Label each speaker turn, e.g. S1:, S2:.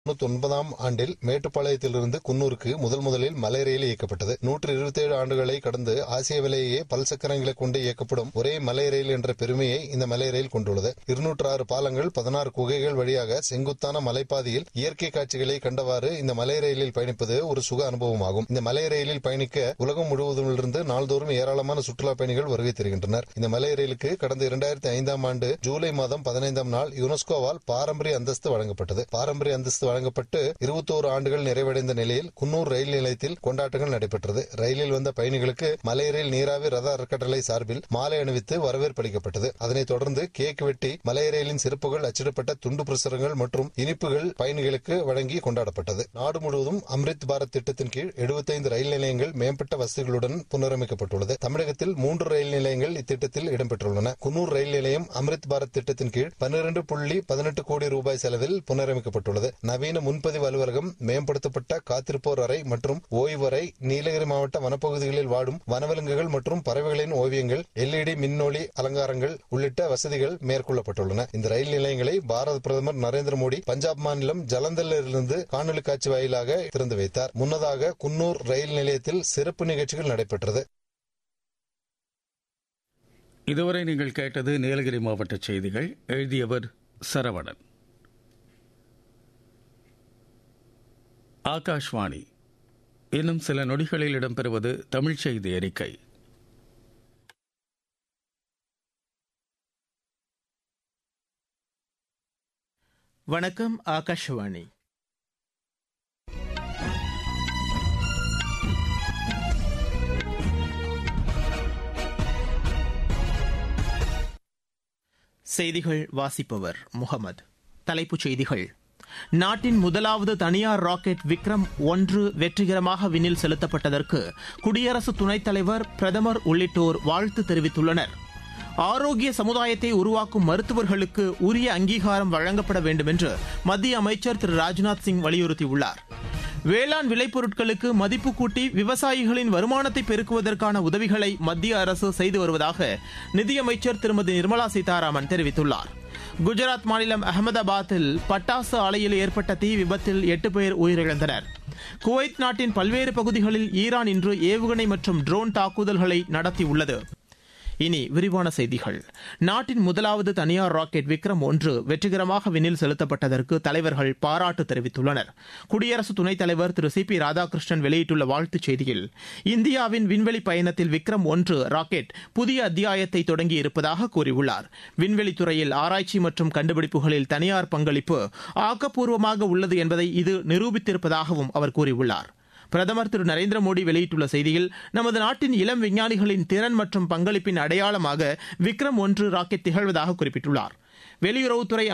S1: ஒன்பதாம் ஆண்டில் மேட்டுப்பாளையத்திலிருந்து குன்னூருக்கு முதல் முதலில் மலை ரயில் இயக்கப்பட்டது நூற்று இருபத்தி ஏழு ஆண்டுகளை கடந்து ஆசியாவிலேயே பல் சக்கரங்களை கொண்டு இயக்கப்படும் ஒரே மலை ரயில் என்ற பெருமையை இந்த மலை ரயில் கொண்டுள்ளது இருநூற்று ஆறு பாலங்கள் பதினாறு குகைகள் வழியாக செங்குத்தான மலைப்பாதையில் இயற்கை காட்சிகளை கண்டவாறு இந்த மலை ரயிலில் பயணிப்பது ஒரு சுக அனுபவமாகும் இந்த மலை ரயிலில் பயணிக்க உலகம் முழுவதிலிருந்து நாள்தோறும் ஏராளமான சுற்றுலா பயணிகள் வருகை தருகின்றனர் இந்த மலை ரயிலுக்கு கடந்த இரண்டாயிரத்தி ஐந்தாம் ஆண்டு ஜூலை மாதம் பதினைந்தாம் நாள் யுனெஸ்கோவால் பாரம்பரிய அந்தஸ்து வழங்கப்பட்டது பாரம்பரிய அந்தஸ்து வழங்கப்பட்டு இருபத்தோரு ஆண்டுகள் நிறைவடைந்த நிலையில் குன்னூர் ரயில் நிலையத்தில் கொண்டாட்டங்கள் நடைபெற்றது ரயிலில் வந்த பயணிகளுக்கு மலை ரயில் நீராவி ரத அறக்கட்டளை சார்பில் மாலை அணிவித்து வரவேற்பு அளிக்கப்பட்டது அதனைத் தொடர்ந்து கேக் வெட்டி மலை ரயிலின் சிறப்புகள் அச்சிடப்பட்ட துண்டு பிரசுரங்கள் மற்றும் இனிப்புகள் பயணிகளுக்கு வழங்கி கொண்டாடப்பட்டது நாடு முழுவதும் அம்ரித் பாரத் திட்டத்தின் கீழ் எழுபத்தைந்து ரயில் நிலையங்கள் மேம்பட்ட வசதிகளுடன் புனரமைக்கப்பட்டுள்ளது தமிழகத்தில் மூன்று ரயில் நிலையங்கள் இத்திட்டத்தில் இடம்பெற்றுள்ளன குன்னூர் ரயில் நிலையம் அம்ரித் பாரத் திட்டத்தின் கீழ் பன்னிரண்டு புள்ளி பதினெட்டு கோடி ரூபாய் செலவில் புனரமைக்கப்பட்டுள்ளது நவீன முன்பதிவு அலுவலகம் மேம்படுத்தப்பட்ட காத்திருப்போர் அறை மற்றும் ஓய்வு அறை நீலகிரி மாவட்ட வனப்பகுதிகளில் வாடும் வனவிலங்குகள் மற்றும் பறவைகளின் ஓவியங்கள் எல்இடி மின்னொளி அலங்காரங்கள் உள்ளிட்ட வசதிகள் மேற்கொள்ளப்பட்டுள்ளன இந்த ரயில் நிலையங்களை பாரத பிரதமர் நரேந்திர மோடி பஞ்சாப் மாநிலம் ஜலந்தரிலிருந்து காணொலி காட்சி வாயிலாக திறந்து வைத்தார் முன்னதாக குன்னூர் ரயில் நிலையத்தில் சிறப்பு நிகழ்ச்சிகள் நடைபெற்றது
S2: இதுவரை நீங்கள் கேட்டது நீலகிரி மாவட்ட செய்திகள் எழுதியவர் சரவணன் ஆகாஷ்வாணி இன்னும் சில நொடிகளில் இடம்பெறுவது தமிழ் செய்தி அறிக்கை
S3: வணக்கம் ஆகாஷவாணி செய்திகள் வாசிப்பவர் முகமது தலைப்புச் செய்திகள் நாட்டின் முதலாவது தனியார் ராக்கெட் விக்ரம் ஒன்று வெற்றிகரமாக விண்ணில் செலுத்தப்பட்டதற்கு குடியரசு துணைத் தலைவர் பிரதமர் உள்ளிட்டோர் வாழ்த்து தெரிவித்துள்ளனர் ஆரோக்கிய சமுதாயத்தை உருவாக்கும் மருத்துவர்களுக்கு உரிய அங்கீகாரம் வழங்கப்பட வேண்டும் என்று மத்திய அமைச்சர் திரு ராஜ்நாத் சிங் வலியுறுத்தியுள்ளார் வேளாண் விளைபொருட்களுக்கு மதிப்பு கூட்டி விவசாயிகளின் வருமானத்தை பெருக்குவதற்கான உதவிகளை மத்திய அரசு செய்து வருவதாக நிதியமைச்சர் திருமதி நிர்மலா சீதாராமன் தெரிவித்துள்ளார் குஜராத் மாநிலம் அகமதாபாத்தில் பட்டாசு ஆலையில் ஏற்பட்ட தீ விபத்தில் எட்டு பேர் உயிரிழந்தனர் குவைத் நாட்டின் பல்வேறு பகுதிகளில் ஈரான் இன்று ஏவுகணை மற்றும் ட்ரோன் தாக்குதல்களை நடத்தியுள்ளது இனி விரிவான செய்திகள் நாட்டின் முதலாவது தனியார் ராக்கெட் விக்ரம் ஒன்று வெற்றிகரமாக விண்ணில் செலுத்தப்பட்டதற்கு தலைவர்கள் பாராட்டு தெரிவித்துள்ளனர் குடியரசு துணைத் தலைவர் திரு சி பி ராதாகிருஷ்ணன் வெளியிட்டுள்ள வாழ்த்துச் செய்தியில் இந்தியாவின் விண்வெளி பயணத்தில் விக்ரம் ஒன்று ராக்கெட் புதிய அத்தியாயத்தை தொடங்கி இருப்பதாக கூறியுள்ளார் விண்வெளித் துறையில் ஆராய்ச்சி மற்றும் கண்டுபிடிப்புகளில் தனியார் பங்களிப்பு ஆக்கப்பூர்வமாக உள்ளது என்பதை இது நிரூபித்திருப்பதாகவும் அவர் கூறியுள்ளார் பிரதமர் திரு நரேந்திர மோடி வெளியிட்டுள்ள செய்தியில் நமது நாட்டின் இளம் விஞ்ஞானிகளின் திறன் மற்றும் பங்களிப்பின் அடையாளமாக விக்ரம் ஒன்று ராக்கெட் திகழ்வதாக குறிப்பிட்டுள்ளார் வெளியுறவுத்துறை